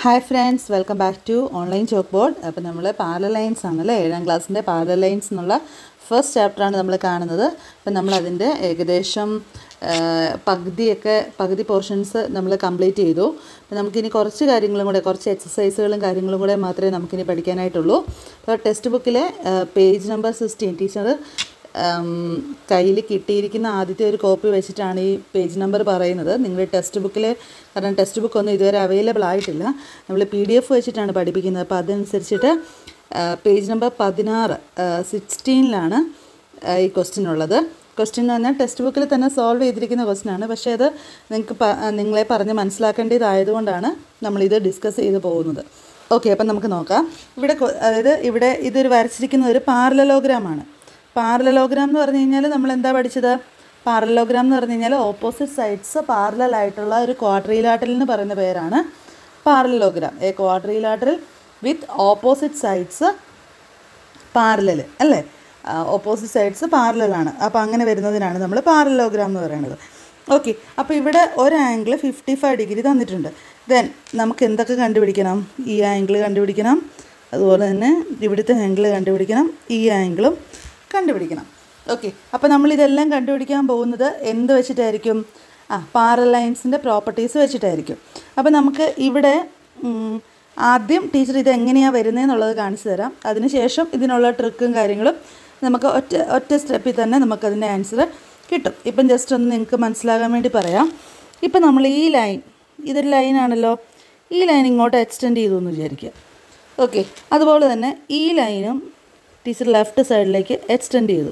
Hi friends welcome back to online chalk board അപ്പോൾ നമ്മൾ parallel lines ആണല്ലേ ഏഴാം ക്ലാസ്സിൻ്റെ പാരലൽ ലൈൻസ് എന്നുള്ള ഫസ്റ്റ് ചാപ്റ്ററാണ് നമ്മൾ കാണുന്നത് അപ്പോൾ നമ്മളതിൻ്റെ ഏകദേശം ആ, പകുതിയൊക്കെ പകുതി പോർഷൻസ് നമ്മൾ കംപ്ലീറ്റ് ചെയ്തു അപ്പോൾ നമുക്കിനി കുറച്ച് കാര്യങ്ങളും കൂടെ കുറച്ച് എക്സസൈസുകളും കാര്യങ്ങളും കൂടെ മാത്രമേ നമുക്കിനി പഠിക്കാനായിട്ടുള്ളൂ അപ്പോൾ ടെക്സ്റ്റ് ബുക്കിലെ പേജ് നമ്പർ സിക്സ്റ്റീൻ ടീച്ചർ കയ്യിൽ കിട്ടിയിരിക്കുന്ന ആദ്യത്തെ ഒരു കോപ്പി വെച്ചിട്ടാണ് ഈ പേജ് നമ്പർ പറയുന്നത് നിങ്ങളുടെ ടെക്സ്റ്റ് ബുക്കിൽ കാരണം ടെക്സ്റ്റ് ബുക്ക് ഒന്നും ഇതുവരെ അവൈലബിൾ ആയിട്ടില്ല നമ്മൾ പി ഡി എഫ് വെച്ചിട്ടാണ് പഠിപ്പിക്കുന്നത് അപ്പോൾ അതനുസരിച്ചിട്ട് പേജ് നമ്പർ പതിനാറ് സിക്സ്റ്റീനിലാണ് ഈ ക്വസ്റ്റ്യൻ ഉള്ളത് ക്വസ്റ്റ്യൻ എന്ന് പറഞ്ഞാൽ ടെക്സ്റ്റ് ബുക്കിൽ തന്നെ സോൾവ് ചെയ്തിരിക്കുന്ന ക്വസ്റ്റ്യൻ ആണ് പക്ഷേ അത് നിങ്ങൾക്ക് പ- നിങ്ങളെ പറഞ്ഞ് മനസ്സിലാക്കേണ്ടതായതുകൊണ്ടാണ് നമ്മളിത് ഡിസ്കസ് ചെയ്ത് പോകുന്നത് ഓക്കെ അപ്പം നമുക്ക് നോക്കാം ഇവിടെ കൊ- അതായത് ഇവിടെ ഇതൊരു വരച്ചിരിക്കുന്ന ഒരു പാരലലോഗ്രാമാണ് പാരലലോഗ്രാം എന്ന് പറഞ്ഞു കഴിഞ്ഞാൽ നമ്മൾ എന്താ പഠിച്ചത് പാരലലോഗ്രാം എന്ന് പറഞ്ഞു കഴിഞ്ഞാൽ ഓപ്പോസിറ്റ് സൈഡ്സ് പാരലൽ ആയിട്ടുള്ള ഒരു ക്വാഡ്രിലാറ്ററൽ എന്ന് പറയുന്ന പേരാണ് parallelogram a quadrilateral with opposite sides parallel അല്ലേ ഓപ്പോസിറ്റ് സൈഡ്സ് പാരലലാണ് അപ്പോൾ അങ്ങനെ വരുന്നതിനാണ് നമ്മൾ പാരലോഗ്രാം എന്ന് പറയുന്നത് ഓക്കെ അപ്പോൾ ഇവിടെ ഒരു ആംഗിൾ ഫിഫ്റ്റി ഫൈവ് ഡിഗ്രി തന്നിട്ടുണ്ട് ദെൻ നമുക്ക് എന്തൊക്കെ കണ്ടുപിടിക്കണം ഈ ആംഗിൾ കണ്ടുപിടിക്കണം അതുപോലെ തന്നെ ഇവിടുത്തെ ആംഗിൾ കണ്ടുപിടിക്കണം ഈ ആംഗിളും കണ്ടുപിടിക്കണം ഓക്കെ അപ്പോൾ നമ്മൾ ഇതെല്ലാം കണ്ടുപിടിക്കാൻ പോകുന്നത് എന്ത് വെച്ചിട്ടായിരിക്കും ആ പാരൽ ലൈൻസിൻ്റെ പ്രോപ്പർട്ടീസ് വെച്ചിട്ടായിരിക്കും അപ്പോൾ നമുക്ക് ഇവിടെ ഉം, ആദ്യം ടീച്ചർ ഇത് എങ്ങനെയാണ് വരുന്നതെന്നുള്ളത് കാണിച്ചു തരാം അതിനുശേഷം ഇതിനുള്ള ട്രിക്കും കാര്യങ്ങളും നമുക്ക് ഒറ്റ ഒറ്റ സ്റ്റെപ്പിൽ തന്നെ നമുക്കതിൻ്റെ ആൻസർ കിട്ടും ഇപ്പം ജസ്റ്റ് ഒന്ന് നിങ്ങൾക്ക് മനസ്സിലാകാൻ വേണ്ടി പറയാം ഇപ്പം നമ്മൾ ഈ ലൈൻ ഇതൊരു ലൈനാണല്ലോ ഈ ലൈൻ ഇങ്ങോട്ട് എക്സ്റ്റെൻഡ് ചെയ്തു എന്ന് വിചാരിക്കുക ഓക്കെ അതുപോലെ തന്നെ ഈ ലൈനും ടീച്ചർ ലെഫ്റ്റ് സൈഡിലേക്ക് എക്സ്റ്റെൻഡ് ചെയ്തു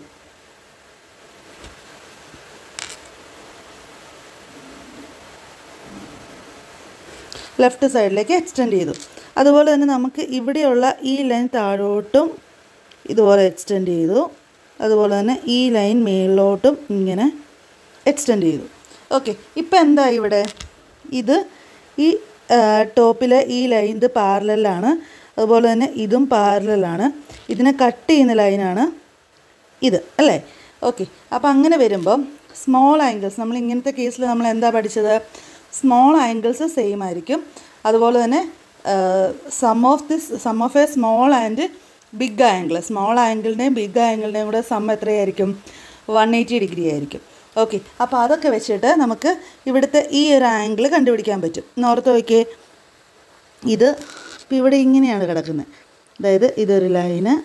ലെഫ്റ്റ് സൈഡിലേക്ക് എക്സ്റ്റെൻഡ് ചെയ്തു അതുപോലെ തന്നെ നമുക്ക് ഇവിടെയുള്ള ഈ ലൈൻ താഴോട്ടും ഇതുപോലെ എക്സ്റ്റെൻഡ് ചെയ്തു അതുപോലെ തന്നെ ഈ ലൈൻ മേളിലോട്ടും ഇങ്ങനെ എക്സ്റ്റെൻഡ് ചെയ്തു ഓക്കെ ഇപ്പം എന്താ ഇവിടെ ഇത് ഈ ടോപ്പിലെ ഈ ലൈൻ ഇത് പാരലാണ് അതുപോലെ തന്നെ ഇതും പാരലാണ് ഇതിനെ കട്ട് ചെയ്യുന്ന ലൈനാണ് ഇത് അല്ലേ ഓക്കെ അപ്പോൾ അങ്ങനെ വരുമ്പം സ്മോൾ ആംഗിൾസ് നമ്മൾ ഇങ്ങനത്തെ കേസിൽ നമ്മൾ എന്താ പഠിച്ചത് സ്മോൾ ആംഗിൾസ് സെയിം ആയിരിക്കും അതുപോലെ തന്നെ sum of this sum of a small and big angle small ആംഗിളിൻ്റെയും ബിഗ് ആംഗിളിൻ്റെയും കൂടെ സം എത്രയായിരിക്കും വൺ എയ്റ്റി ഡിഗ്രി ആയിരിക്കും ഓക്കെ അപ്പോൾ അതൊക്കെ വെച്ചിട്ട് നമുക്ക് ഇവിടുത്തെ ഈ ഒരു ആംഗിൾ കണ്ടുപിടിക്കാൻ പറ്റും നോർത്ത് നോക്കിയേ ഇത് ഇപ്പോൾ ഇവിടെ ഇങ്ങനെയാണ് കിടക്കുന്നത് അതായത് ഇതൊരു ലൈന്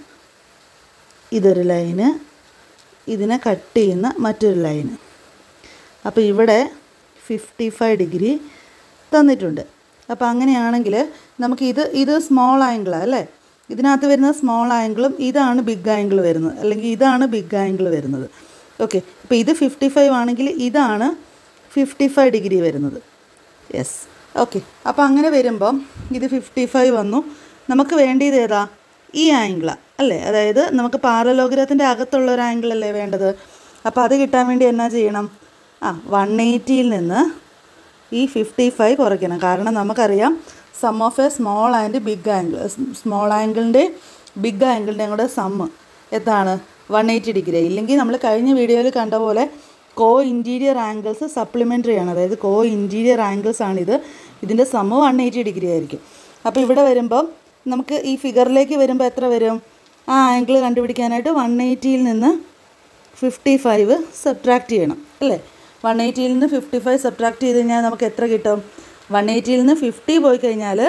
ഇതൊരു ലൈന് ഇതിനെ കട്ട് ചെയ്യുന്ന മറ്റൊരു ലൈന് അപ്പോൾ ഇവിടെ ഫിഫ്റ്റി ഫൈവ് ഡിഗ്രി തന്നിട്ടുണ്ട് അപ്പോൾ അങ്ങനെയാണെങ്കിൽ നമുക്ക് ഇത് ഇത് സ്മോൾ ആംഗിളാണ് അല്ലേ ഇതിനകത്ത് വരുന്ന സ്മോൾ ആംഗിളും ഇതാണ് ബിഗ് ആംഗിൾ വരുന്നത് അല്ലെങ്കിൽ ഇതാണ് ബിഗ് ആംഗിൾ വരുന്നത് ഓക്കെ അപ്പോൾ ഇത് ഫിഫ്റ്റി ഫൈവ് ആണെങ്കിൽ ഇതാണ് ഫിഫ്റ്റി ഫൈവ് ഡിഗ്രി വരുന്നത് യെസ് ഓക്കെ അപ്പോൾ അങ്ങനെ വരുമ്പം ഇത് ഫിഫ്റ്റി ഫൈവ് വന്നു നമുക്ക് വേണ്ടിയത് ഏതാ ഈ ആംഗിളാണ് അല്ലേ അതായത് നമുക്ക് പാരലോഗ്രത്തിൻ്റെ അകത്തുള്ള ഒരു ആംഗിൾ അല്ലേ വേണ്ടത് അപ്പോൾ അത് കിട്ടാൻ വേണ്ടി എന്നാ ചെയ്യണം ആ വൺ എയ്റ്റിയിൽ നിന്ന് ഈ ഫിഫ്റ്റി ഫൈവ് കുറയ്ക്കണം കാരണം നമുക്കറിയാം sum of a small and big angle small ആംഗിളിൻ്റെ ബിഗ് ആംഗിളിൻ്റെയും കൂടെ സമ്മ് എത്താണ് വൺ എയ്റ്റി ഡിഗ്രി ഇല്ലെങ്കിൽ നമ്മൾ കഴിഞ്ഞ വീഡിയോയിൽ കണ്ട പോലെ കോ ഇൻറ്റീരിയർ ആംഗിൾസ് സപ്ലിമെൻ്ററി ആണ് അതായത് കോ ഇൻറ്റീരിയർ ആംഗിൾസ് ആണിത് ഇതിൻ്റെ സമ്മ് വൺ എയ്റ്റി ഡിഗ്രി ആയിരിക്കും അപ്പോൾ ഇവിടെ വരുമ്പം നമുക്ക് ഈ ഫിഗറിലേക്ക് വരുമ്പോൾ എത്ര വരും ആ ആംഗിൾ കണ്ടുപിടിക്കാനായിട്ട് വൺ എയ്റ്റിയിൽ നിന്ന് ഫിഫ്റ്റി ഫൈവ് സബ്ട്രാക്ട് ചെയ്യണം അല്ലേ വൺ എയ്റ്റിയിൽ നിന്ന് ഫിഫ്റ്റി ഫൈവ് സബ്ട്രാക്ട് ചെയ്ത് കഴിഞ്ഞാൽ നമുക്ക് എത്ര കിട്ടും വൺ എയ്റ്റിയിൽ നിന്ന് ഫിഫ്റ്റി പോയി കഴിഞ്ഞാൽ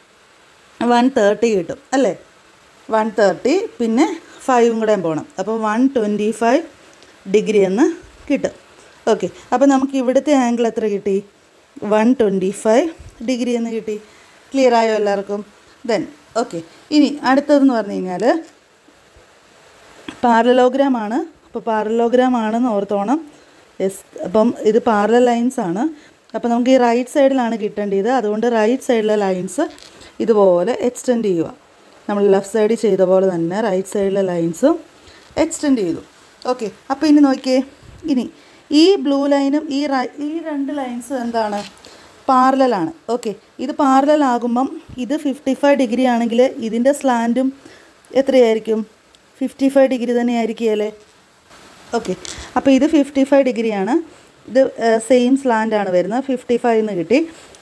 വൺ തേർട്ടി കിട്ടും അല്ലേ വൺ തേർട്ടി പിന്നെ ഫൈവും കൂടെ പോകണം അപ്പോൾ വൺ ട്വൻറ്റി ഫൈവ് ഡിഗ്രി എന്ന് കിട്ടും ഓക്കെ അപ്പോൾ നമുക്ക് ഇവിടുത്തെ ആംഗിൾ എത്ര കിട്ടി വൺ ട്വൻറ്റി ഫൈവ് ഡിഗ്രി എന്ന് കിട്ടി ക്ലിയർ ആയോ എല്ലാവർക്കും ദെൻ ഓക്കെ ഇനി അടുത്തതെന്ന് പറഞ്ഞു കഴിഞ്ഞാൽ പാരലോഗ്രാം ആണ് അപ്പോൾ പാരലോഗ്രാം ആണെന്ന് ഓർത്തോണം യെസ് അപ്പം ഇത് പാരലൽ ലൈൻസ് ആണ് അപ്പോൾ നമുക്ക് ഈ റൈറ്റ് സൈഡിലാണ് കിട്ടേണ്ടത് അതുകൊണ്ട് റൈറ്റ് സൈഡിലെ ലൈൻസ് ഇതുപോലെ എക്സ്റ്റെൻഡ് ചെയ്യുക നമ്മൾ ലെഫ്റ്റ് സൈഡിൽ ചെയ്ത പോലെ തന്നെ റൈറ്റ് സൈഡിലെ ലൈൻസും എക്സ്റ്റെൻഡ് ചെയ്തു ഓക്കെ അപ്പോൾ ഇനി നോക്കിയേ ഇനി ഈ ബ്ലൂ ലൈനും ഈ റൈ ഈ രണ്ട് ലൈൻസും എന്താണ് പാരലലാണ് ഓക്കെ ഇത് പാരലൽ ആകുമ്പം ഇത് ഫിഫ്റ്റി ഫൈവ് ഡിഗ്രി ആണെങ്കിൽ ഇതിൻ്റെ സ്ലാൻഡും എത്രയായിരിക്കും ഫിഫ്റ്റി ഫൈവ് ഡിഗ്രി തന്നെ ആയിരിക്കുകയല്ലേ ഓക്കെ അപ്പോൾ ഇത് ഫിഫ്റ്റി ഫൈവ് ഡിഗ്രിയാണ് ഇത് സെയിം സ്ലാൻഡ് ആണ് വരുന്നത് ഫിഫ്റ്റി ഫൈവ് എന്ന് കിട്ടി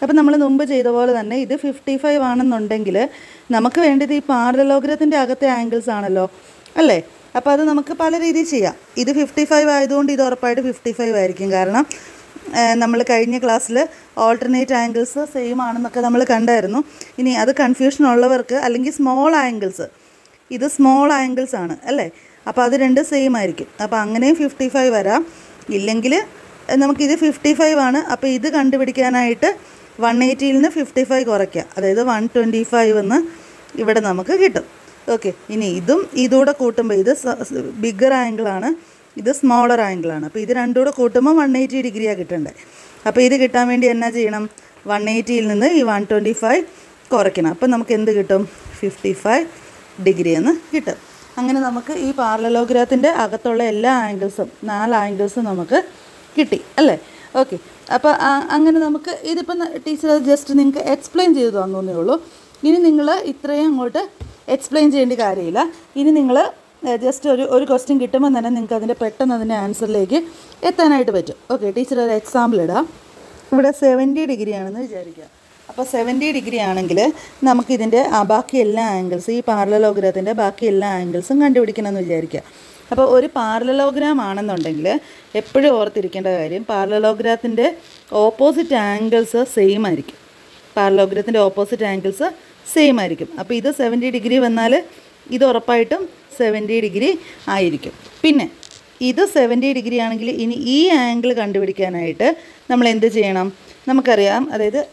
അപ്പോൾ നമ്മൾ മുമ്പ് ചെയ്ത പോലെ തന്നെ ഇത് ഫിഫ്റ്റി ഫൈവ് ആണെന്നുണ്ടെങ്കിൽ നമുക്ക് വേണ്ടത് ഈ പാരലോഗ്രത്തിൻ്റെ അകത്തെ ആംഗിൾസ് ആണല്ലോ അല്ലേ അപ്പോൾ അത് നമുക്ക് പല രീതിയിൽ ചെയ്യാം ഇത് ഫിഫ്റ്റി ഫൈവ് ആയതുകൊണ്ട് ഇത് ഉറപ്പായിട്ട് ഫിഫ്റ്റി ഫൈവ് ആയിരിക്കും കാരണം നമ്മൾ കഴിഞ്ഞ ക്ലാസ്സിൽ ഓൾട്ടർനേറ്റ് ആംഗിൾസ് സെയിം ആണെന്നൊക്കെ നമ്മൾ കണ്ടായിരുന്നു ഇനി അത് കൺഫ്യൂഷൻ ഉള്ളവർക്ക് അല്ലെങ്കിൽ സ്മോൾ ആംഗിൾസ് ഇത് സ്മോൾ ആംഗിൾസ് ആണ് അല്ലേ അപ്പോൾ അത് രണ്ട് സെയിം ആയിരിക്കും അപ്പോൾ അങ്ങനെയും ഫിഫ്റ്റി ഫൈവ് വരാം ഇല്ലെങ്കിൽ നമുക്കിത് ഫിഫ്റ്റി ഫൈവ് ആണ് അപ്പോൾ ഇത് കണ്ടുപിടിക്കാനായിട്ട് വൺ എയ്റ്റിയിൽ നിന്ന് ഫിഫ്റ്റി ഫൈവ് കുറയ്ക്കുക അതായത് വൺ ട്വൻറ്റി ഫൈവ് എന്ന് ഇവിടെ നമുക്ക് കിട്ടും ഓക്കെ ഇനി ഇതും ഇതൂടെ കൂട്ടുമ്പോൾ ഇത് ബിഗ്ഗർ ആംഗിളാണ് ഇത് സ്മോളർ ആംഗിളാണ് അപ്പോൾ ഇത് രണ്ടും കൂടെ കൂട്ടുമ്പോൾ വൺ എയ്റ്റി ഡിഗ്രിയാണ് കിട്ടേണ്ടത് അപ്പോൾ ഇത് കിട്ടാൻ വേണ്ടി എന്നാ ചെയ്യണം വൺ എയ്റ്റിയിൽ നിന്ന് ഈ വൺ ട്വൻറ്റി ഫൈവ് കുറയ്ക്കണം അപ്പോൾ നമുക്ക് എന്ത് കിട്ടും ഫിഫ്റ്റി ഫൈവ് ഡിഗ്രി എന്ന് കിട്ടും അങ്ങനെ നമുക്ക് ഈ പാർലലോഗ്രാത്തിൻ്റെ അകത്തുള്ള എല്ലാ ആംഗിൾസും നാല് ആംഗിൾസും നമുക്ക് കിട്ടി അല്ലേ ഓക്കെ അപ്പോൾ അങ്ങനെ നമുക്ക് ഇതിപ്പോൾ ടീച്ചർ ജസ്റ്റ് നിങ്ങൾക്ക് എക്സ്പ്ലെയിൻ ചെയ്തു തന്നേ ഉള്ളൂ ഇനി നിങ്ങൾ ഇത്രയും അങ്ങോട്ട് എക്സ്പ്ലെയിൻ ചെയ്യേണ്ട കാര്യമില്ല ഇനി നിങ്ങൾ ജസ്റ്റ് ഒരു ഒരു ക്വസ്റ്റ്യൻ കിട്ടുമ്പോൾ തന്നെ നിങ്ങൾക്ക് അതിൻ്റെ പെട്ടെന്ന് അതിൻ്റെ ആൻസറിലേക്ക് എത്താനായിട്ട് പറ്റും ഓക്കെ ടീച്ചർ ഒരു എക്സാമ്പിൾ ഇടാം ഇവിടെ സെവൻറ്റി ഡിഗ്രി ആണെന്ന് വിചാരിക്കുക അപ്പോൾ സെവൻറ്റി ഡിഗ്രി ആണെങ്കിൽ നമുക്കിതിൻ്റെ ആ ബാക്കി എല്ലാ ആംഗിൾസ് ഈ പാർലലോഗ്രത്തിൻ്റെ ബാക്കി എല്ലാ ആംഗിൾസും കണ്ടുപിടിക്കണമെന്ന് വിചാരിക്കുക അപ്പോൾ ഒരു പാർലലോഗ്രാം ആണെന്നുണ്ടെങ്കിൽ എപ്പോഴും ഓർത്തിരിക്കേണ്ട കാര്യം പാർലലോഗ്രാത്തിൻ്റെ ഓപ്പോസിറ്റ് ആംഗിൾസ് സെയിം ആയിരിക്കും പാർലോഗ്രത്തിൻ്റെ ഓപ്പോസിറ്റ് ആംഗിൾസ് സെയിം ആയിരിക്കും അപ്പോൾ ഇത് സെവൻറ്റി ഡിഗ്രി വന്നാൽ ഇത് ഉറപ്പായിട്ടും സെവൻറ്റി ഡിഗ്രി ആയിരിക്കും പിന്നെ ഇത് സെവൻറ്റി ഡിഗ്രി ആണെങ്കിൽ ഇനി ഈ ആംഗിൾ കണ്ടുപിടിക്കാനായിട്ട് നമ്മൾ എന്ത് ചെയ്യണം നമുക്കറിയാം അതായത്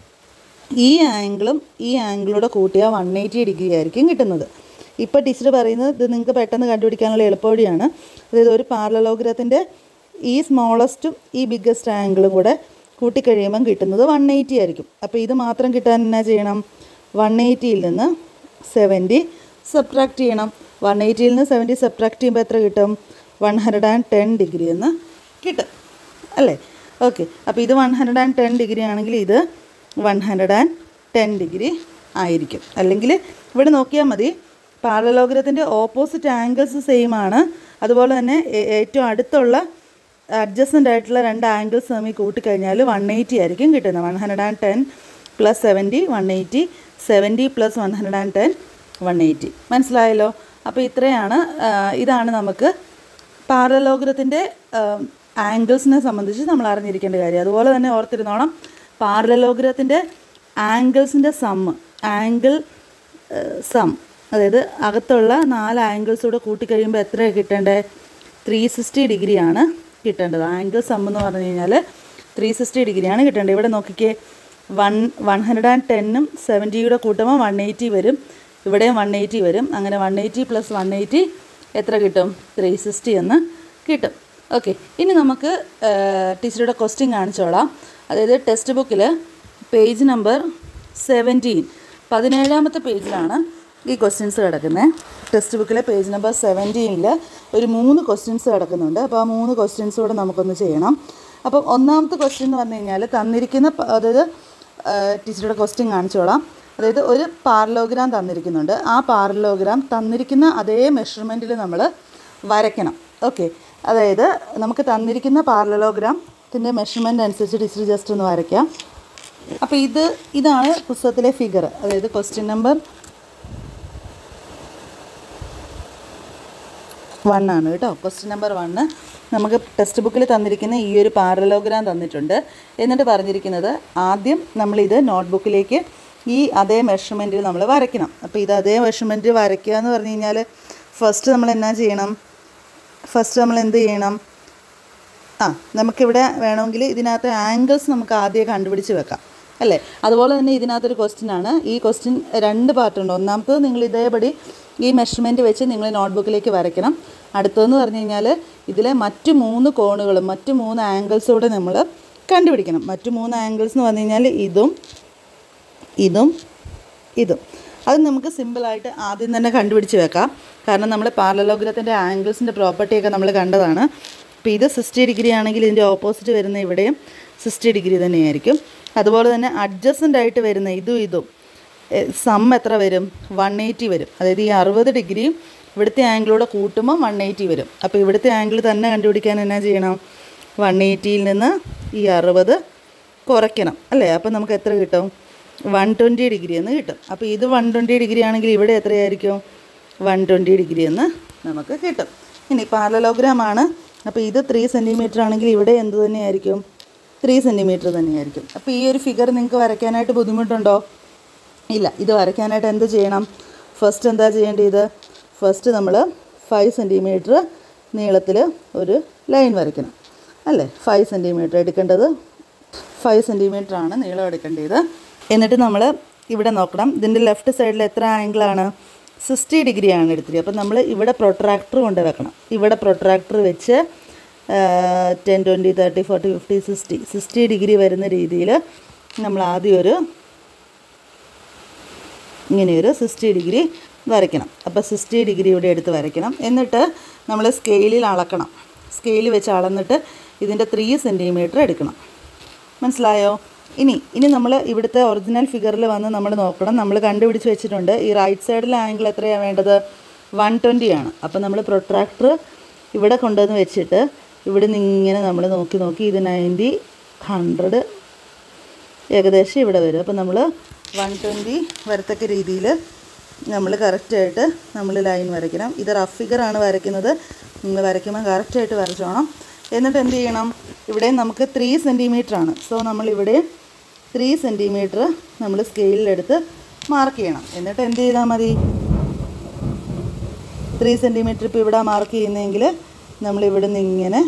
ഈ ആംഗിളും ഈ ആംഗിളൂടെ കൂട്ടിയാൽ വൺ എയ്റ്റി ഡിഗ്രി ആയിരിക്കും കിട്ടുന്നത് ഇപ്പോൾ ടീച്ചർ പറയുന്നത് ഇത് നിങ്ങൾക്ക് പെട്ടെന്ന് കണ്ടുപിടിക്കാനുള്ള എളുപ്പവഴിയാണ് അതായത് ഒരു പാർലലോഗ്രത്തിൻ്റെ ഈ സ്മോളസ്റ്റും ഈ ബിഗ്ഗസ്റ്റ് ആംഗിളും കൂടെ കൂട്ടിക്കഴിയുമ്പം കിട്ടുന്നത് വൺ എയ്റ്റി ആയിരിക്കും അപ്പോൾ ഇത് മാത്രം കിട്ടാൻ എന്നാ ചെയ്യണം വൺ എയ്റ്റിയിൽ നിന്ന് സെവൻറ്റി സബ്ട്രാക്ട് ചെയ്യണം വൺ എയ്റ്റിയിൽ നിന്ന് സെവൻറ്റി സബ്ട്രാക്ട് ചെയ്യുമ്പോൾ എത്ര കിട്ടും one hundred and ten degree എന്ന് കിട്ടും അല്ലേ ഓക്കെ അപ്പോൾ ഇത് one hundred and ten degree ആണെങ്കിൽ ഇത് one hundred and ten degree ആയിരിക്കും അല്ലെങ്കിൽ ഇവിടെ നോക്കിയാൽ മതി പാരലോഗ്രത്തിൻ്റെ ഓപ്പോസിറ്റ് ആംഗിൾസ് സെയിം ആണ് അതുപോലെ തന്നെ ഏ- ഏറ്റവും അടുത്തുള്ള അഡ്ജസ്റ്റൻ്റ് ആയിട്ടുള്ള രണ്ട് ആംഗിൾസ് തമ്മിൽ കൂട്ടിക്കഴിഞ്ഞാൽ വൺ എയ്റ്റി ആയിരിക്കും കിട്ടുന്നത് one hundred and ten plus seventy one eighty seventy plus one hundred and ten one eighty മനസ്സിലായല്ലോ അപ്പോൾ ഇത്രയാണ് ആ, ഇതാണ് നമുക്ക് പാരലോഗ്രത്തിൻ്റെ ആംഗിൾസിനെ സംബന്ധിച്ച് നമ്മൾ അറിഞ്ഞിരിക്കേണ്ട കാര്യം അതുപോലെ തന്നെ ഓർത്തിരുന്നോണം പാരലോഗ്രത്തിൻ്റെ ആംഗിൾസിൻ്റെ സമ്മ് ആംഗിൾ സം അതായത് അകത്തുള്ള നാല് ആംഗിൾസ് കൂടെ കൂട്ടിക്കഴിയുമ്പോൾ എത്രയാണ് കിട്ടേണ്ടത് ത്രീ സിക്സ്റ്റി ഡിഗ്രിയാണ് കിട്ടേണ്ടത് ആംഗിൾ സം എന്ന് പറഞ്ഞു കഴിഞ്ഞാൽ ത്രീ സിക്സ്റ്റി ഡിഗ്രിയാണ് കിട്ടേണ്ടത് ഇവിടെ നോക്കിക്കേ വൺ വൺ ഹൺഡ്രഡ് ആൻഡ് ടെന്നും സെവൻറ്റിയുടെ കൂട്ടുമ്പോൾ വൺ എയ്റ്റി വരും ഇവിടെയും വൺ എയ്റ്റി വരും അങ്ങനെ one eighty plus one eighty എത്ര കിട്ടും ത്രീ സിക്സ്റ്റി എന്ന് കിട്ടും ഓക്കെ ഇനി നമുക്ക് ടീച്ചറുടെ ക്വസ്റ്റ്യൻ കാണിച്ചോളാം അതായത് ടെക്സ്റ്റ് ബുക്കിൽ പേജ് നമ്പർ സെവൻറ്റീൻ പതിനേഴാമത്തെ പേജിലാണ് ഈ ക്വസ്റ്റ്യൻസ് കിടക്കുന്നത് ടെക്സ്റ്റ് ബുക്കിലെ പേജ് നമ്പർ സെവൻറ്റീനിൽ ഒരു മൂന്ന് ക്വസ്റ്റ്യൻസ് കിടക്കുന്നുണ്ട് അപ്പോൾ ആ മൂന്ന് ക്വസ്റ്റ്യൻസ് കൂടെ നമുക്കൊന്ന് ചെയ്യണം അപ്പം ഒന്നാമത്തെ ക്വസ്റ്റ്യൻ എന്ന് പറഞ്ഞു കഴിഞ്ഞാൽ തന്നിരിക്കുന്ന പ- അതായത് ടീച്ചറുടെ ക്വസ്റ്റ്യൻ കാണിച്ചോളാം അതായത് ഒരു പാരലോഗ്രാം തന്നിരിക്കുന്നുണ്ട് ആ പാരലോഗ്രാം തന്നിരിക്കുന്ന അതേ മെഷർമെൻറ്റിൽ നമ്മൾ വരയ്ക്കണം ഓക്കെ അതായത് നമുക്ക് തന്നിരിക്കുന്ന പാരലോഗ്രാമത്തിൻ്റെ മെഷർമെൻറ്റ് അനുസരിച്ച് ടീച്ചർ ജസ്റ്റ് ഒന്ന് വരയ്ക്കാം അപ്പോൾ ഇത് ഇതാണ് പുസ്തകത്തിലെ ഫിഗർ അതായത് ക്വസ്റ്റ്യൻ നമ്പർ വൺ ആണ് കേട്ടോ ക്വസ്റ്റ്യൻ നമ്പർ വണ്ണ് നമുക്ക് ടെക്സ്റ്റ് ബുക്കിൽ തന്നിരിക്കുന്ന ഈ ഒരു പാരലോഗ്രാം തന്നിട്ടുണ്ട് എന്നിട്ട് പറഞ്ഞിരിക്കുന്നത് ആദ്യം നമ്മളിത് നോട്ട്ബുക്കിലേക്ക് ഈ അതേ മെഷർമെൻറ്റിൽ നമ്മൾ വരയ്ക്കണം അപ്പോൾ ഇത് അതേ മെഷർമെൻറ്റ് വരയ്ക്കുക എന്ന് പറഞ്ഞു കഴിഞ്ഞാൽ ഫസ്റ്റ് നമ്മൾ എന്നാ ചെയ്യണം ഫസ്റ്റ് നമ്മൾ എന്ത് ചെയ്യണം ആ നമുക്കിവിടെ വേണമെങ്കിൽ ഇതിനകത്ത് ആംഗിൾസ് നമുക്ക് ആദ്യം കണ്ടുപിടിച്ച് വെക്കാം അല്ലേ അതുപോലെ തന്നെ ഇതിനകത്തൊരു ക്വസ്റ്റ്യൻ ആണ് ഈ ക്വസ്റ്റ്യൻ രണ്ട് പാർട്ടുണ്ട് ഒന്നാമത്തത് നിങ്ങൾ ഇതേപടി ഈ മെഷർമെൻറ്റ് വെച്ച് നിങ്ങൾ നോട്ട്ബുക്കിലേക്ക് വരയ്ക്കണം അടുത്തതെന്ന് പറഞ്ഞു കഴിഞ്ഞാൽ ഇതിലെ മറ്റ് മൂന്ന് കോണുകളും മറ്റ് മൂന്ന് ആംഗിൾസും കൂടെ നമ്മൾ കണ്ടുപിടിക്കണം മറ്റ് മൂന്ന് ആംഗിൾസ് എന്ന് പറഞ്ഞു കഴിഞ്ഞാൽ ഇതും ഇതും ഇതും അത് നമുക്ക് സിമ്പിളായിട്ട് ആദ്യം തന്നെ കണ്ടുപിടിച്ച് വെക്കാം കാരണം നമ്മൾ പാരലോഗ്രത്തിൻ്റെ ആംഗിൾസിൻ്റെ പ്രോപ്പർട്ടിയൊക്കെ നമ്മൾ കണ്ടതാണ് അപ്പോൾ ഇത് സിക്സ്റ്റി ഡിഗ്രി ആണെങ്കിൽ ഇതിൻ്റെ ഓപ്പോസിറ്റ് വരുന്ന ഇവിടെയും സിക്സ്റ്റി ഡിഗ്രി തന്നെയായിരിക്കും അതുപോലെ തന്നെ അഡ്ജസ്റ്റൻ്റ് ആയിട്ട് വരുന്ന ഇതും ഇതും സം എത്ര വരും വൺ എയ്റ്റി വരും അതായത് ഈ അറുപത് ഡിഗ്രിയും ഇവിടുത്തെ ആംഗിളൂടെ കൂട്ടുമ്പോൾ വൺ എയ്റ്റി വരും അപ്പോൾ ഇവിടുത്തെ ആംഗിൾ തന്നെ കണ്ടുപിടിക്കാൻ എന്നാ ചെയ്യണം വൺ എയ്റ്റിയിൽ നിന്ന് ഈ അറുപത് കുറയ്ക്കണം അല്ലേ അപ്പോൾ നമുക്ക് എത്ര കിട്ടും വൺ ട്വൻറ്റി ഡിഗ്രി എന്ന് കിട്ടും അപ്പോൾ ഇത് വൺ ട്വൻറ്റി ഡിഗ്രി ആണെങ്കിൽ ഇവിടെ എത്രയായിരിക്കും വൺ ട്വൻറ്റി ഡിഗ്രി എന്ന് നമുക്ക് കിട്ടും ഇനി പാരലോഗ്രാം ആണ് അപ്പോൾ ഇത് ത്രീ സെൻറ്റിമീറ്റർ ആണെങ്കിൽ ഇവിടെ എന്ത് തന്നെയായിരിക്കും ത്രീ സെൻറ്റിമീറ്റർ തന്നെയായിരിക്കും അപ്പോൾ ഈ ഒരു ഫിഗർ നിങ്ങൾക്ക് വരയ്ക്കാനായിട്ട് ബുദ്ധിമുട്ടുണ്ടോ ഇല്ല ഇത് വരയ്ക്കാനായിട്ട് എന്ത് ചെയ്യണം ഫസ്റ്റ് എന്താ ചെയ്യേണ്ടത് ഫസ്റ്റ് നമ്മൾ ഫൈവ് സെൻറ്റിമീറ്റർ നീളത്തിൽ ഒരു ലൈൻ വരയ്ക്കണം അല്ലേ ഫൈവ് സെൻറ്റിമീറ്റർ എടുക്കേണ്ടത് ഫൈവ് സെൻറ്റിമീറ്റർ ആണ് നീളം എടുക്കേണ്ടത് എന്നിട്ട് നമ്മൾ ഇവിടെ നോക്കണം ഇതിൻ്റെ ലെഫ്റ്റ് സൈഡിൽ എത്ര ആംഗിളാണ് സിക്സ്റ്റി ഡിഗ്രി ആണ് എടുത്തിരിക്കുന്നത് അപ്പം നമ്മൾ ഇവിടെ പ്രൊട്രാക്ടർ കൊണ്ട് വെക്കണം ഇവിടെ പ്രൊട്രാക്ടർ വെച്ച് ten twenty thirty forty fifty sixty sixty degree വരുന്ന രീതിയിൽ നമ്മൾ ആദ്യം ഒരു ഇങ്ങനെയൊരു സിക്സ്റ്റി ഡിഗ്രി വരയ്ക്കണം അപ്പോൾ സിക്സ്റ്റി ഡിഗ്രി ഇവിടെ എടുത്ത് വരയ്ക്കണം എന്നിട്ട് നമ്മൾ സ്കെയിലിൽ അളക്കണം സ്കെയിൽ വെച്ച് അളന്നിട്ട് ഇതിൻ്റെ ത്രീ സെൻറ്റിമീറ്റർ എടുക്കണം മനസ്സിലായോ ഇനി ഇനി നമ്മൾ ഇവിടുത്തെ ഒറിജിനൽ ഫിഗറിൽ വന്ന് നമ്മൾ നോക്കണം നമ്മൾ കണ്ടുപിടിച്ച് വെച്ചിട്ടുണ്ട് ഈ റൈറ്റ് സൈഡിലെ ആംഗിൾ എത്രയാണ് വേണ്ടത് വൺ ട്വൻറ്റി ആണ് അപ്പോൾ നമ്മൾ പ്രൊട്രാക്ടർ ഇവിടെ കൊണ്ടുവന്ന് വെച്ചിട്ട് ഇവിടെ നിന്ന് ഇങ്ങനെ നമ്മൾ നോക്കി നോക്കി ഇത് നയൻറ്റി ഹൺഡ്രഡ് ഏകദേശം ഇവിടെ വരും അപ്പോൾ നമ്മൾ വൺ ട്വൻറ്റി വരത്തക്ക രീതിയിൽ നമ്മൾ കറക്റ്റായിട്ട് നമ്മൾ ലൈൻ വരയ്ക്കണം ഇത് റഫ് ഫിഗറാണ് വരയ്ക്കുന്നത് നിങ്ങൾ വരയ്ക്കുമ്പോൾ കറക്റ്റായിട്ട് വരച്ചോണം എന്നിട്ട് എന്ത് ചെയ്യണം ഇവിടെ നമുക്ക് ത്രീ സെൻറ്റിമീറ്റർ ആണ് സോ നമ്മൾ ഇവിടെ ത്രീ സെൻറ്റിമീറ്റർ നമ്മൾ സ്കെയിലിലെടുത്ത് മാർക്ക് ചെയ്യണം എന്നിട്ട് എന്ത് ചെയ്താൽ മതി ത്രീ സെൻറ്റിമീറ്റർ ഇപ്പോൾ ഇവിടെ മാർക്ക് ചെയ്യുന്നതെങ്കിൽ നമ്മൾ ഇവിടെ നിന്ന് ഇങ്ങനെ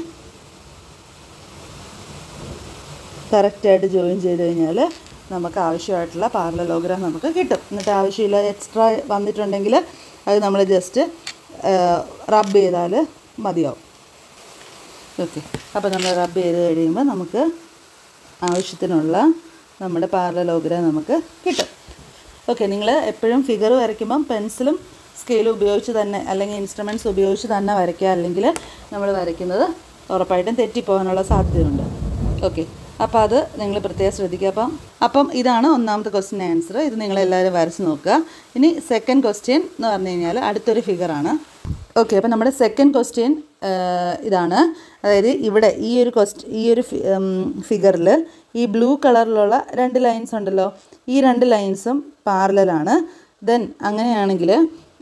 കറക്റ്റായിട്ട് ജോയിൻ ചെയ്ത് കഴിഞ്ഞാൽ നമുക്ക് ആവശ്യമായിട്ടുള്ള പാരലലോഗ്രാം നമുക്ക് കിട്ടും എന്നിട്ട് ആവശ്യമില്ല എക്സ്ട്രാ വന്നിട്ടുണ്ടെങ്കിൽ അത് നമ്മൾ ജസ്റ്റ് റബ്ബ് ചെയ്താൽ മതിയാവും ഓക്കെ അപ്പോൾ നമ്മൾ റബ്ബ് ചെയ്ത് കഴിയുമ്പോൾ നമുക്ക് ആവശ്യത്തിനുള്ള നമ്മുടെ പാരലലോഗ്രാം നമുക്ക് കിട്ടും ഓക്കെ നിങ്ങൾ എപ്പോഴും ഫിഗർ വരയ്ക്കുമ്പം പെൻസിലും സ്കെയിലും ഉപയോഗിച്ച് തന്നെ അല്ലെങ്കിൽ ഇൻസ്ട്രുമെൻറ്റ്സ് ഉപയോഗിച്ച് തന്നെ വരയ്ക്കുക അല്ലെങ്കിൽ നമ്മൾ വരയ്ക്കുന്നത് ഉറപ്പായിട്ടും തെറ്റിപ്പോകാനുള്ള സാധ്യതയുണ്ട് ഓക്കെ അപ്പോൾ അത് നിങ്ങൾ പ്രത്യേകം ശ്രദ്ധിക്കുക അപ്പം അപ്പം ഇതാണ് ഒന്നാമത്തെ ക്വസ്റ്റ്യൻ ആൻസർ ഇത് നിങ്ങളെല്ലാവരും വരച്ച് നോക്കുക ഇനി സെക്കൻഡ് ക്വസ്റ്റ്യൻ എന്ന് പറഞ്ഞു കഴിഞ്ഞാൽ അടുത്തൊരു ഫിഗറാണ് ഓക്കെ അപ്പോൾ നമ്മുടെ സെക്കൻഡ് ക്വസ്റ്റ്യൻ ഇതാണ് അതായത് ഇവിടെ ഈ ഒരു ക്വസ്റ്റ് ഈ ഒരു ഫിഗറിൽ ഈ ബ്ലൂ കളറിലുള്ള രണ്ട് ലൈൻസ് ഉണ്ടല്ലോ ഈ രണ്ട് ലൈൻസും പാരലാണ് ദെൻ അങ്ങനെയാണെങ്കിൽ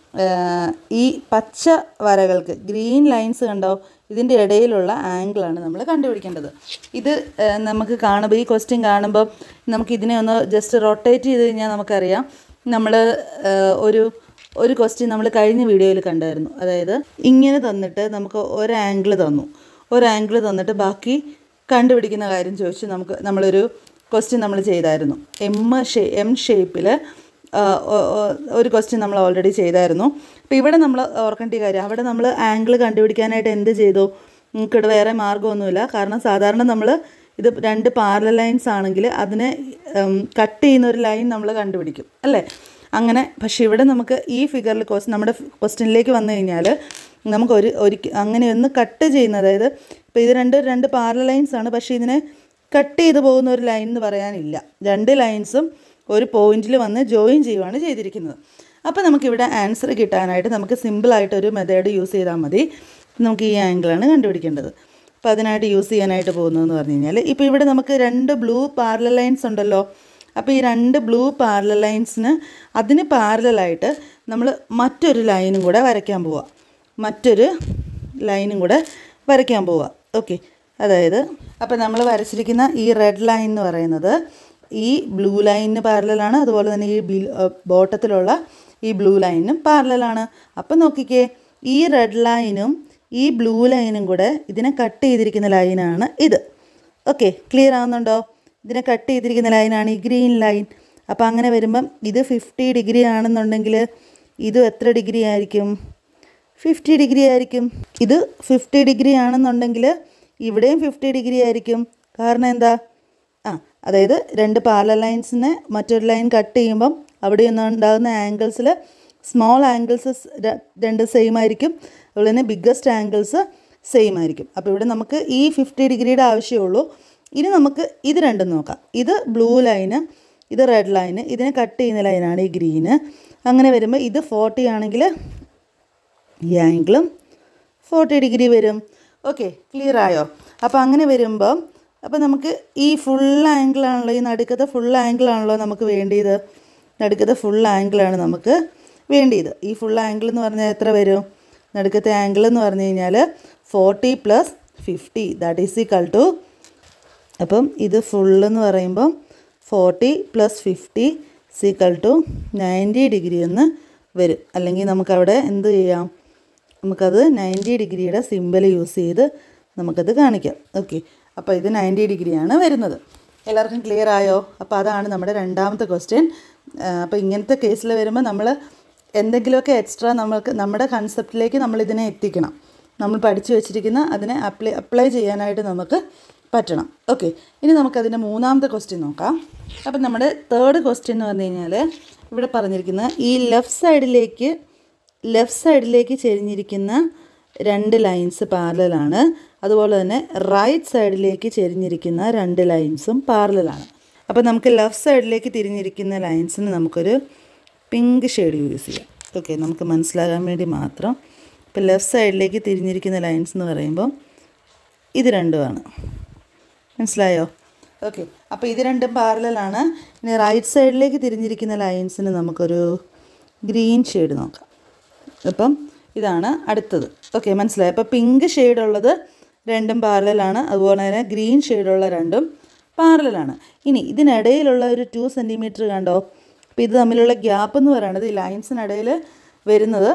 ഈ പച്ച വരകൾക്ക് ഗ്രീൻ ലൈൻസ് കണ്ടോ ഇതിൻ്റെ ഇടയിലുള്ള ആംഗിളാണ് നമ്മൾ കണ്ടുപിടിക്കേണ്ടത് ഇത് ആ, നമുക്ക് കാണുമ്പോൾ ഈ ക്വസ്റ്റ്യൻ കാണുമ്പോൾ നമുക്ക് ഇതിനെ ഒന്ന് ജസ്റ്റ് റൊട്ടേറ്റ് ചെയ്ത് കഴിഞ്ഞാൽ നമുക്കറിയാം നമ്മൾ ഒരു ഒരു ക്വസ്റ്റ്യൻ നമ്മൾ കഴിഞ്ഞ വീഡിയോയിൽ കണ്ടായിരുന്നു അതായത് ഇങ്ങനെ തന്നിട്ട് നമുക്ക് ഒരു ആംഗിൾ തന്നു ഒരു ആംഗിൾ തന്നിട്ട് ബാക്കി കണ്ടുപിടിക്കുന്ന കാര്യം ചോദിച്ച് നമുക്ക് നമ്മളൊരു ക്വസ്റ്റ്യൻ നമ്മൾ ചെയ്തായിരുന്നു എം ഷേ എം ഷേപ്പിൽ ഒരു ക്വസ്റ്റ്യൻ നമ്മൾ ഓൾറെഡി ചെയ്തായിരുന്നു അപ്പോൾ ഇവിടെ നമ്മൾ ഓർക്കേണ്ട കാര്യം അവിടെ നമ്മൾ ആംഗിൾ കണ്ടുപിടിക്കാനായിട്ട് എന്ത് ചെയ്തു നമുക്കിവിടെ വേറെ മാർഗ്ഗമൊന്നുമില്ല കാരണം സാധാരണ നമ്മൾ ഇത് രണ്ട് പാരല ലൈൻസ് ആണെങ്കിൽ അതിനെ കട്ട് ചെയ്യുന്ന ഒരു ലൈൻ നമ്മൾ കണ്ടുപിടിക്കും അല്ലേ അങ്ങനെ പക്ഷേ ഇവിടെ നമുക്ക് ഈ ഫിഗറിൽ ക്വസ്റ്റ് നമ്മുടെ ക്വസ്റ്റ്യനിലേക്ക് വന്നു കഴിഞ്ഞാൽ നമുക്ക് ഒരു ഒരിക്ക അങ്ങനെ ഒന്ന് കട്ട് ചെയ്യുന്ന അതായത് ഇപ്പോൾ ഇത് രണ്ട് രണ്ട് പാരല ലൈൻസ് ആണ് പക്ഷേ ഇതിനെ കട്ട് ചെയ്ത് പോകുന്ന ഒരു ലൈൻ എന്ന് പറയാനില്ല രണ്ട് ലൈൻസും ഒരു പോയിന്റിൽ വന്ന് ജോയിൻ ചെയ്യുവാണ് ചെയ്തിരിക്കുന്നത് അപ്പോൾ നമുക്കിവിടെ ആൻസർ കിട്ടാനായിട്ട് നമുക്ക് സിമ്പിളായിട്ടൊരു മെത്തേഡ് യൂസ് ചെയ്താൽ മതി നമുക്ക് ഈ ആംഗിളാണ് കണ്ടുപിടിക്കേണ്ടത് അപ്പോൾ അതിനായിട്ട് യൂസ് ചെയ്യാനായിട്ട് പോകുന്നതെന്ന് പറഞ്ഞു കഴിഞ്ഞാൽ ഇപ്പോൾ ഇവിടെ നമുക്ക് രണ്ട് ബ്ലൂ പാരല ലൈൻസ് ഉണ്ടല്ലോ അപ്പോൾ ഈ രണ്ട് ബ്ലൂ പാരല ലൈൻസിന് അതിന് പാരലായിട്ട് നമ്മൾ മറ്റൊരു ലൈനും കൂടെ വരയ്ക്കാൻ പോവുക മറ്റൊരു ലൈനും കൂടെ വരയ്ക്കാൻ പോവുക ഓക്കെ അതായത് അപ്പോൾ നമ്മൾ വരച്ചിരിക്കുന്ന ഈ റെഡ് ലൈൻ എന്ന് പറയുന്നത് ഈ ബ്ലൂ ലൈനിന് പാരലാണ് അതുപോലെ തന്നെ ഈ ബി ബോട്ടത്തിലുള്ള ഈ ബ്ലൂ ലൈനിനും പാരലാണ് അപ്പം നോക്കിക്കേ ഈ റെഡ് ലൈനും ഈ ബ്ലൂ ലൈനും കൂടെ ഇതിനെ കട്ട് ചെയ്തിരിക്കുന്ന ലൈനാണ് ഇത് ഓക്കെ ക്ലിയർ ആവുന്നുണ്ടോ ഇതിനെ കട്ട് ചെയ്തിരിക്കുന്ന ലൈനാണ് ഈ ഗ്രീൻ ലൈൻ അപ്പോൾ അങ്ങനെ വരുമ്പം ഇത് ഫിഫ്റ്റി ഡിഗ്രി ആണെന്നുണ്ടെങ്കിൽ ഇതും എത്ര ഡിഗ്രി ആയിരിക്കും ഫിഫ്റ്റി ഡിഗ്രി ആയിരിക്കും ഇത് ഫിഫ്റ്റി ഡിഗ്രി ആണെന്നുണ്ടെങ്കിൽ ഇവിടെയും ഫിഫ്റ്റി ഡിഗ്രി ആയിരിക്കും കാരണം എന്താ ആ അതായത് രണ്ട് പാരല ലൈൻസിനെ മറ്റൊരു ലൈൻ കട്ട് ചെയ്യുമ്പം അവിടെ നിന്ന് ഉണ്ടാകുന്ന ആംഗിൾസിൽ സ്മോൾ ആംഗിൾസ് രണ്ട് സെയിം ആയിരിക്കും അതുപോലെ തന്നെ ബിഗ്ഗസ്റ്റ് ആംഗിൾസ് സെയിം ആയിരിക്കും അപ്പോൾ ഇവിടെ നമുക്ക് ഈ ഫിഫ്റ്റി ഡിഗ്രിയുടെ ആവശ്യമുള്ളൂ ഇനി നമുക്ക് ഇത് രണ്ടും നോക്കാം ഇത് ബ്ലൂ ലൈന് ഇത് റെഡ് ലൈന് ഇതിനെ കട്ട് ചെയ്യുന്ന ലൈനാണ് ഈ ഗ്രീന് അങ്ങനെ വരുമ്പോൾ ഇത് ഫോർട്ടി ആണെങ്കിൽ ഈ ആംഗിളും ഫോർട്ടി ഡിഗ്രി വരും ഓക്കെ ക്ലിയർ ആയോ അപ്പോൾ അങ്ങനെ വരുമ്പം അപ്പോൾ നമുക്ക് ഈ ഫുൾ ആംഗിളാണല്ലോ ഈ നടുക്കത്തെ ഫുൾ ആംഗിളാണല്ലോ നമുക്ക് വേണ്ടിയത് നടുക്കത്തെ ഫുൾ ആംഗിളാണ് നമുക്ക് വേണ്ടിയത് ഈ ഫുൾ ആംഗിൾ എന്ന് പറഞ്ഞാൽ എത്ര വരും നടുക്കത്തെ ആംഗിൾ എന്ന് പറഞ്ഞു കഴിഞ്ഞാൽ forty plus fifty that is equal to അപ്പം ഇത് ഫുൾ എന്ന് പറയുമ്പം forty plus fifty is equal to ninety degree എന്ന് വരും അല്ലെങ്കിൽ നമുക്കവിടെ എന്ത് ചെയ്യാം നമുക്കത് നയൻറ്റി ഡിഗ്രിയുടെ സിമ്പിൾ യൂസ് ചെയ്ത് നമുക്കത് കാണിക്കാം ഓക്കെ അപ്പോൾ ഇത് നയൻറ്റി ഡിഗ്രിയാണ് വരുന്നത് എല്ലാവർക്കും ക്ലിയർ ആയോ അപ്പോൾ അതാണ് നമ്മുടെ രണ്ടാമത്തെ ക്വസ്റ്റ്യൻ അപ്പോൾ ഇങ്ങനത്തെ കേസിൽ വരുമ്പോൾ നമ്മൾ എന്തെങ്കിലുമൊക്കെ എക്സ്ട്രാ നമ്മൾക്ക് നമ്മുടെ കൺസെപ്റ്റിലേക്ക് നമ്മൾ ഇതിനെ എത്തിക്കണം നമ്മൾ പഠിച്ചു വെച്ചിരിക്കുന്ന അതിനെ അപ്ലൈ അപ്ലൈ ചെയ്യാനായിട്ട് നമുക്ക് പറ്റണം ഓക്കെ ഇനി നമുക്കതിൻ്റെ മൂന്നാമത്തെ ക്വസ്റ്റ്യൻ നോക്കാം അപ്പം നമ്മുടെ തേർഡ് ക്വസ്റ്റ്യൻ എന്ന് പറഞ്ഞു കഴിഞ്ഞാൽ ഇവിടെ പറഞ്ഞിരിക്കുന്ന ഈ ലെഫ്റ്റ് സൈഡിലേക്ക് ലെഫ്റ്റ് സൈഡിലേക്ക് ചെരിഞ്ഞിരിക്കുന്ന രണ്ട് ലൈൻസ് പാരലാണ് അതുപോലെ തന്നെ റൈറ്റ് സൈഡിലേക്ക് ചെരിഞ്ഞിരിക്കുന്ന രണ്ട് ലൈൻസും പാരലാണ് അപ്പോൾ നമുക്ക് ലെഫ്റ്റ് സൈഡിലേക്ക് തിരിഞ്ഞിരിക്കുന്ന ലൈൻസിന് നമുക്കൊരു പിങ്ക് ഷെയ്ഡ് യൂസ് ചെയ്യാം ഓക്കെ നമുക്ക് മനസ്സിലാകാൻ വേണ്ടി മാത്രം ഇപ്പോൾ ലെഫ്റ്റ് സൈഡിലേക്ക് തിരിഞ്ഞിരിക്കുന്ന ലൈൻസ് എന്ന് പറയുമ്പോൾ ഇത് രണ്ടുമാണ് മനസ്സിലായോ ഓക്കെ അപ്പോൾ ഇത് രണ്ടും പാരലാണ് ഇനി റൈറ്റ് സൈഡിലേക്ക് തിരിഞ്ഞിരിക്കുന്ന ലൈൻസിന് നമുക്കൊരു ഗ്രീൻ ഷെയ്ഡ് നോക്കാം അപ്പം ഇതാണ് അടുത്തത് ഓക്കെ മനസ്സിലായി അപ്പോൾ പിങ്ക് ഷെയ്ഡുള്ളത് രണ്ടും പാരലാണ് അതുപോലെ തന്നെ ഗ്രീൻ ഷെയ്ഡുള്ള രണ്ടും പാരലാണ് ഇനി ഇതിനിടയിലുള്ള ഒരു ടു സെൻറ്റിമീറ്റർ കണ്ടോ അപ്പോൾ ഇത് തമ്മിലുള്ള ഗ്യാപ്പ് എന്ന് പറയുന്നത് ഈ ലൈൻസിനിടയിൽ വരുന്നത്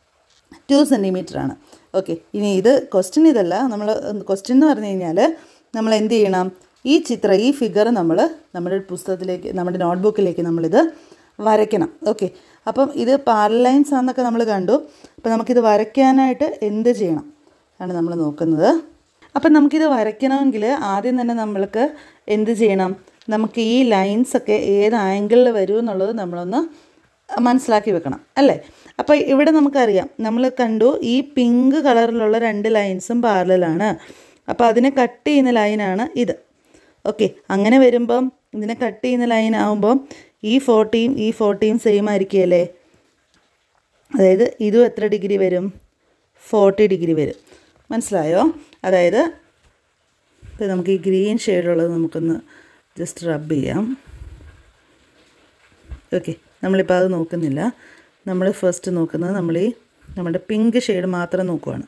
ടു സെൻറ്റിമീറ്റർ ആണ് ഓക്കെ ഇനി ഇത് ക്വസ്റ്റ്യൻ ഇതല്ല നമ്മൾ ക്വസ്റ്റ്യൻ എന്ന് പറഞ്ഞു കഴിഞ്ഞാൽ നമ്മൾ എന്ത് ചെയ്യണം ഈ ചിത്രം ഈ ഫിഗർ നമ്മൾ നമ്മുടെ പുസ്തകത്തിലേക്ക് നമ്മുടെ നോട്ട്ബുക്കിലേക്ക് നമ്മളിത് വരയ്ക്കണം ഓക്കെ അപ്പം ഇത് പാരലൈൻസ് ആണെന്നൊക്കെ നമ്മൾ കണ്ടു അപ്പം നമുക്കിത് വരയ്ക്കാനായിട്ട് എന്ത് ചെയ്യണം ആണ് നമ്മൾ നോക്കുന്നത് അപ്പം നമുക്കിത് വരയ്ക്കണമെങ്കിൽ ആദ്യം തന്നെ നമ്മൾക്ക് എന്ത് ചെയ്യണം നമുക്ക് ഈ ലൈൻസൊക്കെ ഏത് ആംഗിളിൽ വരും എന്നുള്ളത് നമ്മളൊന്ന് മനസ്സിലാക്കി വെക്കണം അല്ലേ അപ്പോൾ ഇവിടെ നമുക്കറിയാം നമ്മൾ കണ്ടു ഈ പിങ്ക് കളറിലുള്ള രണ്ട് ലൈൻസും പാരലാണ് അപ്പോൾ അതിനെ കട്ട് ചെയ്യുന്ന ലൈനാണ് ഇത് ഓക്കെ അങ്ങനെ വരുമ്പം ഇതിനെ കട്ട് ചെയ്യുന്ന ലൈൻ ആകുമ്പം ഈ ഫോർട്ടിയും ഈ ഫോർട്ടിയും സെയിം ആയിരിക്കുമല്ലേ അതായത് ഇതും എത്ര ഡിഗ്രി വരും ഫോർട്ടി ഡിഗ്രി വരും മനസ്സിലായോ അതായത് ഇപ്പോൾ നമുക്ക് ഈ ഗ്രീൻ ഷെയ്ഡുള്ളത് നമുക്കൊന്ന് ജസ്റ്റ് റബ്ബ് ചെയ്യാം ഓക്കെ നമ്മളിപ്പോൾ അത് നോക്കുന്നില്ല നമ്മൾ ഫസ്റ്റ് നോക്കുന്നത് നമ്മൾ ഈ നമ്മുടെ പിങ്ക് ഷെയ്ഡ് മാത്രം നോക്കുവാണ്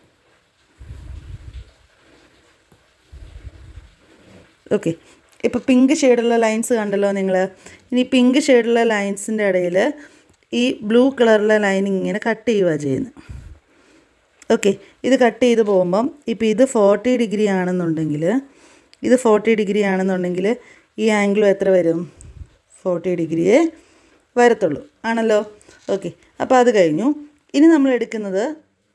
ഓക്കെ ഇപ്പോൾ പിങ്ക് ഷെയ്ഡുള്ള ലൈൻസ് കണ്ടല്ലോ നിങ്ങൾ ഇനി പിങ്ക് ഷെയ്ഡുള്ള ലൈൻസിൻ്റെ ഇടയിൽ ഈ ബ്ലൂ കളറുള്ള ലൈൻ ഇങ്ങനെ കട്ട് ചെയ്യുക ചെയ്യുന്നത് ഓക്കെ ഇത് കട്ട് ചെയ്ത് പോകുമ്പം ഇപ്പോൾ ഇത് ഫോർട്ടി ഡിഗ്രി ആണെന്നുണ്ടെങ്കിൽ ഇത് ഫോർട്ടി ഡിഗ്രി ആണെന്നുണ്ടെങ്കിൽ ഈ ആംഗിളും എത്ര വരും ഫോർട്ടി ഡിഗ്രിയേ വരത്തുള്ളൂ ആണല്ലോ ഓക്കെ അപ്പോൾ അത് കഴിഞ്ഞു ഇനി നമ്മൾ എടുക്കുന്നത്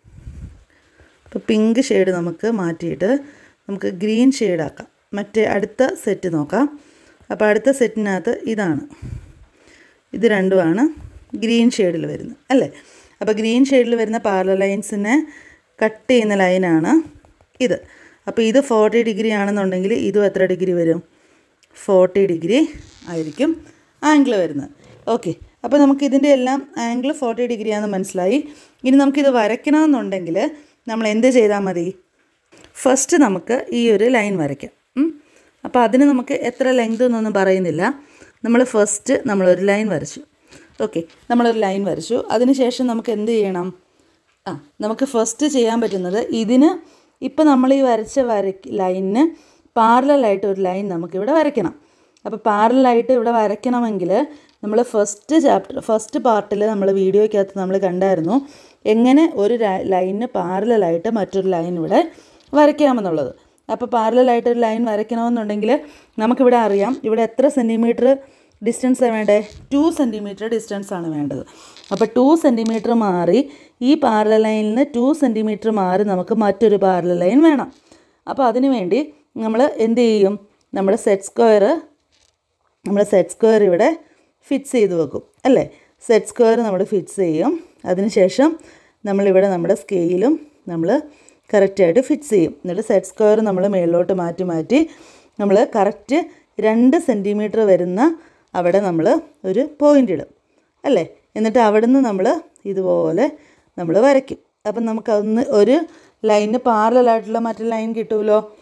ഇപ്പോൾ പിങ്ക് ഷെയ്ഡ് നമുക്ക് മാറ്റിയിട്ട് നമുക്ക് ഗ്രീൻ ഷെയ്ഡാക്കാം മറ്റേ അടുത്ത സെറ്റ് നോക്കാം അപ്പോൾ അടുത്ത സെറ്റിനകത്ത് ഇതാണ് ഇത് രണ്ടുമാണ് ഗ്രീൻ ഷെയ്ഡിൽ വരുന്നത് അല്ലേ അപ്പോൾ ഗ്രീൻ ഷെയ്ഡിൽ വരുന്ന പാരലൽ ലൈൻസിനെ കട്ട് ചെയ്യുന്ന ലൈനാണ് ഇത് അപ്പോൾ ഇത് ഫോർട്ടി ഡിഗ്രി ആണെന്നുണ്ടെങ്കിൽ ഇതും എത്ര ഡിഗ്രി വരും ഫോർട്ടി ഡിഗ്രി ആയിരിക്കും ആംഗിൾ വരുന്നത് ഓക്കെ അപ്പോൾ നമുക്ക് ഇതിൻ്റെ എല്ലാം ആംഗിൾ ഫോർട്ടി ഡിഗ്രി ആണെന്ന് മനസ്സിലായി ഇനി നമുക്കിത് വരയ്ക്കണമെന്നുണ്ടെങ്കിൽ നമ്മൾ എന്ത് ചെയ്താൽ മതി ഫസ്റ്റ് നമുക്ക് ഈ ഒരു ലൈൻ വരയ്ക്കാം ഉം. അപ്പോൾ അതിന് നമുക്ക് എത്ര ലെങ്ത് എന്നൊന്നും പറയുന്നില്ല നമ്മൾ ഫസ്റ്റ് നമ്മളൊരു ലൈൻ വരച്ചു ഓക്കെ നമ്മളൊരു ലൈൻ വരച്ചു അതിനുശേഷം നമുക്ക് എന്ത് ചെയ്യണം ആ നമുക്ക് ഫസ്റ്റ് ചെയ്യാൻ പറ്റുന്നത് ഇതിന് ഇപ്പം നമ്മൾ ഈ വരച്ച വര ലൈനിന് പാരലായിട്ട് ഒരു ലൈൻ നമുക്കിവിടെ വരയ്ക്കണം അപ്പോൾ പാരലായിട്ട് ഇവിടെ വരയ്ക്കണമെങ്കിൽ നമ്മൾ ഫസ്റ്റ് ചാപ്റ്റർ ഫസ്റ്റ് പാർട്ടിൽ നമ്മൾ വീഡിയോയ്ക്കകത്ത് നമ്മൾ കണ്ടായിരുന്നു എങ്ങനെ ഒരു ലൈനിന് പാരലായിട്ട് മറ്റൊരു ലൈൻ ഇവിടെ വരയ്ക്കാമെന്നുള്ളത് അപ്പോൾ പാരലായിട്ട് ഒരു ലൈൻ വരയ്ക്കണമെന്നുണ്ടെങ്കിൽ നമുക്കിവിടെ അറിയാം ഇവിടെ എത്ര സെൻറ്റിമീറ്റർ ഡിസ്റ്റൻസ് വേണ്ടേ ടു സെൻറ്റിമീറ്റർ ഡിസ്റ്റൻസ് ആണ് വേണ്ടത് അപ്പോൾ ടു സെൻറ്റിമീറ്റർ മാറി ഈ പാരല ലൈനിൽ നിന്ന് ടു സെൻറ്റിമീറ്റർ മാറി നമുക്ക് മറ്റൊരു പാരല ലൈൻ വേണം അപ്പോൾ അതിന് വേണ്ടി നമ്മൾ എന്ത് ചെയ്യും നമ്മുടെ സെറ്റ് സ്ക്വയർ നമ്മൾ സെറ്റ് സ്ക്വയർ ഇവിടെ ഫിക്സ് ചെയ്ത് വെക്കും അല്ലേ സെറ്റ് സ്ക്വയർ നമ്മൾ ഫിക്സ് ചെയ്യും അതിനുശേഷം നമ്മളിവിടെ നമ്മുടെ സ്കെയിലും നമ്മൾ കറക്റ്റായിട്ട് ഫിക്സ് ചെയ്യും എന്നിട്ട് സെറ്റ് സ്ക്വയർ നമ്മൾ മേളിലോട്ട് മാറ്റി മാറ്റി നമ്മൾ കറക്റ്റ് രണ്ട് സെൻറ്റിമീറ്റർ വരുന്ന അവിടെ നമ്മൾ ഒരു പോയിൻ്റ് ഇടും അല്ലേ എന്നിട്ട് അവിടെ നിന്ന് നമ്മൾ ഇതുപോലെ നമ്മൾ വരയ്ക്കും അപ്പം നമുക്ക് അതൊന്ന് ഒരു ലൈനിന് പാരലായിട്ടുള്ള മറ്റൊരു ലൈൻ കിട്ടുമല്ലോ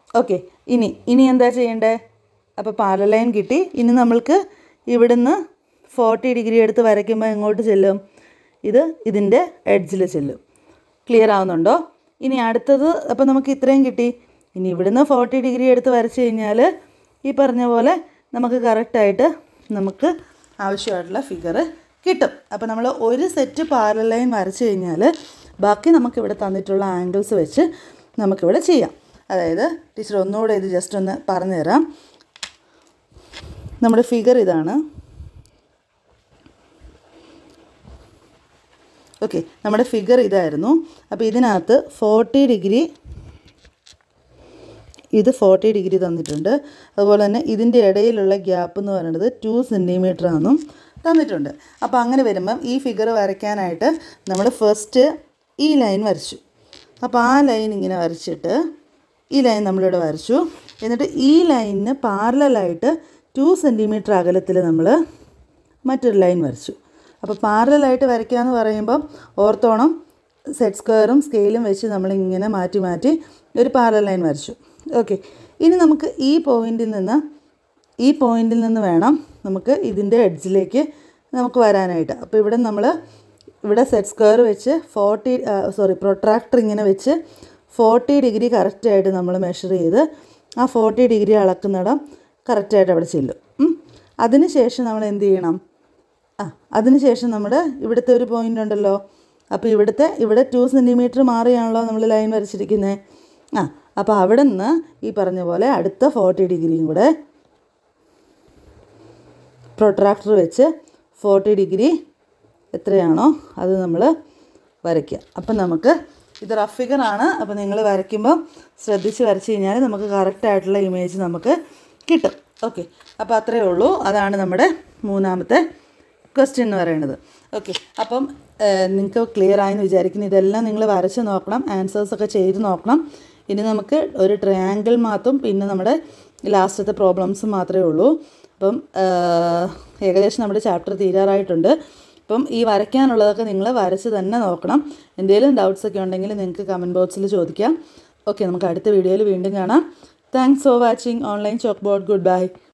ഓക്കെ ഇനി ഇനി എന്താ ചെയ്യേണ്ടത് അപ്പോൾ പാരലൈൻ കിട്ടി ഇനി നമ്മൾക്ക് ഇവിടുന്ന് ഫോർട്ടി ഡിഗ്രി എടുത്ത് വരയ്ക്കുമ്പോൾ എങ്ങോട്ട് ചെല്ലും ഇത് ഇതിൻ്റെ എഡ്ജിൽ ചെല്ലും ക്ലിയർ ആവുന്നുണ്ടോ ഇനി അടുത്തത് അപ്പോൾ നമുക്ക് ഇത്രയും കിട്ടി ഇനി ഇവിടുന്ന് ഫോർട്ടി ഡിഗ്രി എടുത്ത് വരച്ച് കഴിഞ്ഞാൽ ഈ പറഞ്ഞ പോലെ നമുക്ക് കറക്റ്റായിട്ട് നമുക്ക് ആവശ്യമായിട്ടുള്ള ഫിഗർ കിട്ടും അപ്പോൾ നമ്മൾ ഒരു സെറ്റ് പാരൽ ലൈൻ വരച്ച് കഴിഞ്ഞാൽ ബാക്കി നമുക്കിവിടെ തന്നിട്ടുള്ള ആംഗിൾസ് വെച്ച് നമുക്കിവിടെ ചെയ്യാം അതായത് ടീച്ചർ ഒന്നുകൂടെ ഇത് ജസ്റ്റ് ഒന്ന് പറഞ്ഞു തരാം നമ്മുടെ ഫിഗർ ഇതാണ് ഓക്കെ നമ്മുടെ ഫിഗർ ഇതായിരുന്നു അപ്പോൾ ഇതിനകത്ത് ഫോർട്ടി ഡിഗ്രി ഇത് ഫോർട്ടി ഡിഗ്രി തന്നിട്ടുണ്ട് അതുപോലെ തന്നെ ഇതിൻ്റെ ഇടയിലുള്ള ഗ്യാപ്പ് എന്ന് പറയുന്നത് ടു സെൻറ്റിമീറ്റർ ആണെന്നും തന്നിട്ടുണ്ട് അപ്പോൾ അങ്ങനെ വരുമ്പം ഈ ഫിഗർ വരയ്ക്കാനായിട്ട് നമ്മൾ ഫസ്റ്റ് ഈ ലൈൻ വരച്ചു അപ്പോൾ ആ ലൈൻ ഇങ്ങനെ വരച്ചിട്ട് ഈ ലൈൻ നമ്മളിവിടെ വരച്ചു എന്നിട്ട് ഈ ലൈനിന് പാരലായിട്ട് ടു സെൻറ്റിമീറ്റർ അകലത്തിൽ നമ്മൾ മറ്റൊരു ലൈൻ വരച്ചു അപ്പോൾ പാരലായിട്ട് വരയ്ക്കുക എന്ന് പറയുമ്പം ഓർത്തോണം സെറ്റ് സ്ക്വയറും സ്കെയിലും വെച്ച് നമ്മളിങ്ങനെ മാറ്റി മാറ്റി ഒരു പാരൽ ലൈൻ വരച്ചു ഓക്കെ ഇനി നമുക്ക് ഈ പോയിന്റിൽ നിന്ന് ഈ പോയിന്റിൽ നിന്ന് വേണം നമുക്ക് ഇതിൻ്റെ എഡ്ജിലേക്ക് നമുക്ക് വരാനായിട്ട് അപ്പോൾ ഇവിടെ നമ്മൾ ഇവിടെ സെറ്റ് സ്ക്വയർ വെച്ച് ഫോർട്ടി സോറി പ്രൊട്രാക്ടർ ഇങ്ങനെ വെച്ച് ഫോർട്ടി ഡിഗ്രി കറക്റ്റായിട്ട് നമ്മൾ മെഷർ ചെയ്ത് ആ ഫോർട്ടി ഡിഗ്രി അളക്കുന്നിടം കറക്റ്റായിട്ട് അവിടെ ചെല്ലും ഉം. അതിന് ശേഷം നമ്മൾ എന്ത് ചെയ്യണം ആ അതിന് ശേഷം നമ്മുടെ ഇവിടുത്തെ ഒരു പോയിൻ്റ് ഉണ്ടല്ലോ അപ്പോൾ ഇവിടുത്തെ ഇവിടെ ടു സെൻറ്റിമീറ്റർ മാറിയാണല്ലോ നമ്മൾ ലൈൻ വരച്ചിരിക്കുന്നത് ആ അപ്പോൾ അവിടെ നിന്ന് ഈ പറഞ്ഞ പോലെ അടുത്ത ഫോർട്ടി ഡിഗ്രിയും കൂടെ പ്രൊട്രാക്ടർ വെച്ച് ഫോർട്ടി ഡിഗ്രി എത്രയാണോ അത് നമ്മൾ വരയ്ക്കുക അപ്പം നമുക്ക് ഇത് റഫ് ഫിഗറാണ് അപ്പോൾ നിങ്ങൾ വരയ്ക്കുമ്പോൾ ശ്രദ്ധിച്ച് വരച്ച് കഴിഞ്ഞാൽ നമുക്ക് കറക്റ്റായിട്ടുള്ള ഇമേജ് നമുക്ക് കിട്ടും ഓക്കെ അപ്പോൾ അത്രയേ ഉള്ളൂ അതാണ് നമ്മുടെ മൂന്നാമത്തെ ക്വസ്റ്റ്യൻ എന്ന് പറയുന്നത് ഓക്കെ അപ്പം നിങ്ങൾക്ക് ക്ലിയർ ആയെന്ന് വിചാരിക്കുന്നു ഇതെല്ലാം നിങ്ങൾ വരച്ച് നോക്കണം ആൻസേഴ്സ് ഒക്കെ ചെയ്ത് നോക്കണം ഇനി നമുക്ക് ഒരു ട്രയാങ്കിൾ മാത്രം പിന്നെ നമ്മുടെ ലാസ്റ്റത്തെ പ്രോബ്ലംസും മാത്രമേ ഉള്ളൂ അപ്പം ഏഹ്, ഏകദേശം നമ്മുടെ ചാപ്റ്റർ തീരാറായിട്ടുണ്ട് അപ്പം ഈ വരയ്ക്കാനുള്ളതൊക്കെ നിങ്ങൾ വരച്ച് തന്നെ നോക്കണം എന്തെങ്കിലും ഡൗട്ട്സ് ഒക്കെ ഉണ്ടെങ്കിൽ നിങ്ങൾക്ക് കമൻറ്റ് ബോക്സിൽ ചോദിക്കാം ഓക്കെ നമുക്ക് അടുത്ത വീഡിയോയിൽ വീണ്ടും കാണാം thanks for watching online chalk board good bye